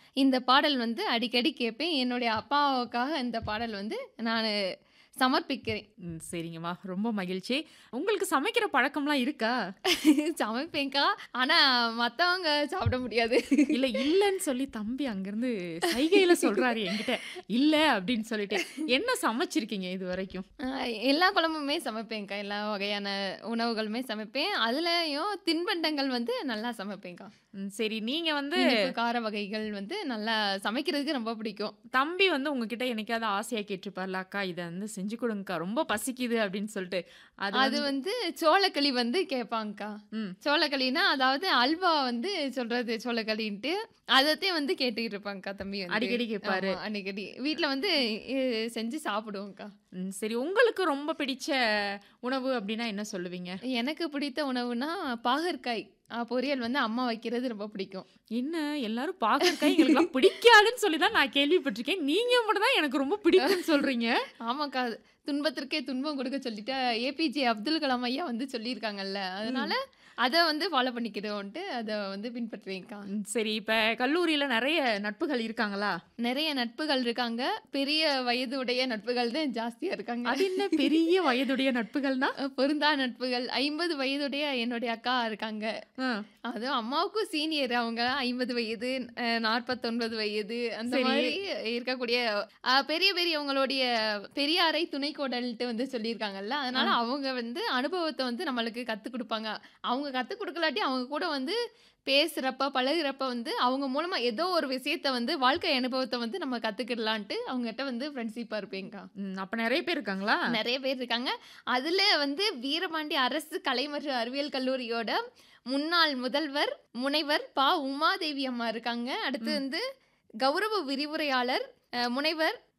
இந்த பாடல் வந்து அடிக்கடி கேட்பேன். என்னுடைய அப்பாவுக்காக இந்த பாடல் வந்து நானு சமர்ப்பிக்கிறேன். ம். சரிங்கம்மா. ரொம்ப மகிழ்ச்சி. உங்களுக்கு சமைக்கிற பழக்கம்லாம் இருக்கா? சமைப்பேன்க்கா. ஆனா மத்தவங்க சாப்பிட முடியாது. இல்ல, இல்லன்னு சொல்லி தம்பி அங்கருந்து சைகையில சொல்றாரு என்கிட்ட. இல்ல அப்படின்னு சொல்லிட்டு. என்ன சமைச்சிருக்கீங்க இதுவரைக்கும்? அ எல்லா குழம்புமே சமைப்பேன்க்கா. எல்லா வகையான உணவுகளுமே சமைப்பேன். அதுலயும் தின்பண்டங்கள் வந்து நல்லா சமைப்பேன்க்கா. ம். சரி. நீங்க வந்து இனிப்பு, கார வகைகள் வந்து நல்லா சமைக்கிறதுக்கு ரொம்ப பிடிக்கும். தம்பி வந்து உங்ககிட்ட என்னைக்காவது ஆசையா கேட்டிருப்பார்ல, "அக்கா இத வந்து செஞ்சு குடுங்கக்கா. ரொம்ப பசிக்குது" அப்படின்னு சொல்லிட்டு. அது அது வந்து வந்து சோளக்களி வந்து கேட்பாங்க்கா. ம். சோளக்களின்னா, அதாவது அல்வா வந்து சொல்றது சோளக்களின்ட்டு. அதத்தையும் வந்து கேட்டுக்கிட்டு இருப்பாங்க்கா தம்பி வந்து. அடிக்கடி கேட்பாரு. ஆமா, அடிக்கடி. வீட்ல வந்து எ செஞ்சு சாப்பிடுவோம்க்கா. ம். சரி. உங்களுக்கு ரொம்ப பிடிச்ச உணவு அப்படின்னா என்ன சொல்லுவீங்க? எனக்கு பிடித்த உணவுனா, பாகற்காய் அ பொரியல் வந்து அம்மா வைக்கிறது ரொம்ப பிடிக்கும். என்ன எல்லாரும் பாகற்காய் எங்களுக்கெல்லாம் பிடிக்காதுன்னு சொல்லி தான் நான் கேள்விப்பட்டுருக்கேன். நீங்க மட்டும் தான் எனக்கு ரொம்ப பிடிக்கும்னு சொல்றீங்க. ஆமாக்கா. துன்பத்திற்கே துன்பம் கொடுக்க சொல்லிட்டு ஏபிஜே அப்துல் கலாம் ஐயா வந்து சொல்லியிருக்காங்கல்ல. அதனால ம். அத வந்து ஃபாலோ பண்ணிக்கிறோன்ட்டு அத வந்து பின்பற்றுவேன்க்கா. ம். சரி. இப்ப கல்லூரியில நெறைய நட்புகள் இருக்காங்களா? நெறைய நட்புகள் இருக்காங்க. பெரிய வயது உடைய நட்புகள் தான் ஜாஸ்தியா இருக்காங்க. அது என்ன பெரிய வயதுடைய நட்புகள்னா? அ பொருந்தா நட்புகள். 50 வயதுடைய என்னுடைய அக்கா இருக்காங்க. ஆ. அதுவும் அம்மாவுக்கும் சீனியர் அவங்க 50 வயது, அ 49 வயது அந்த சரி. மாரி இருக்கக்கூடிய அ பெரிய பெரியவங்களுடைய பெரியாரை துணைக்கோடல்ட்டு வந்து சொல்லியிருக்காங்கல்ல. ஆ. அதனால அவங்க வந்து அனுபவத்த வந்து நம்மளுக்கு கத்துக் குடுப்பாங்க. அவங்க கத்துக் குடுக்கலாட்டி அவங்க கூட வந்து பேசுறப்ப, பழகுறப்ப வந்து அவங்க மூலமா ஏதோ ஒரு விஷயத்த வந்து வாழ்க்கை அனுபவத்த வந்து நம்ம கத்துக்கிடலான்ட்டு அவங்ககிட்ட வந்து ஃப்ரெண்ட்ஷிப்பா இருப்பேன்க்கா. ம். அப்ப நெறைய பேர் இருக்காங்களா? நெறைய பேர் இருக்காங்க. அதுல வந்து வீரபாண்டி அரசு கலை மற்றும் அறிவியல் கல்லூரியோட முன்னாள் முதல்வர், முனைவர் ப. உமாதேவி அம்மா இருக்காங்க. அடுத்து ம். வந்து கௌரவ விரிவுரையாளர் அ முனைவர்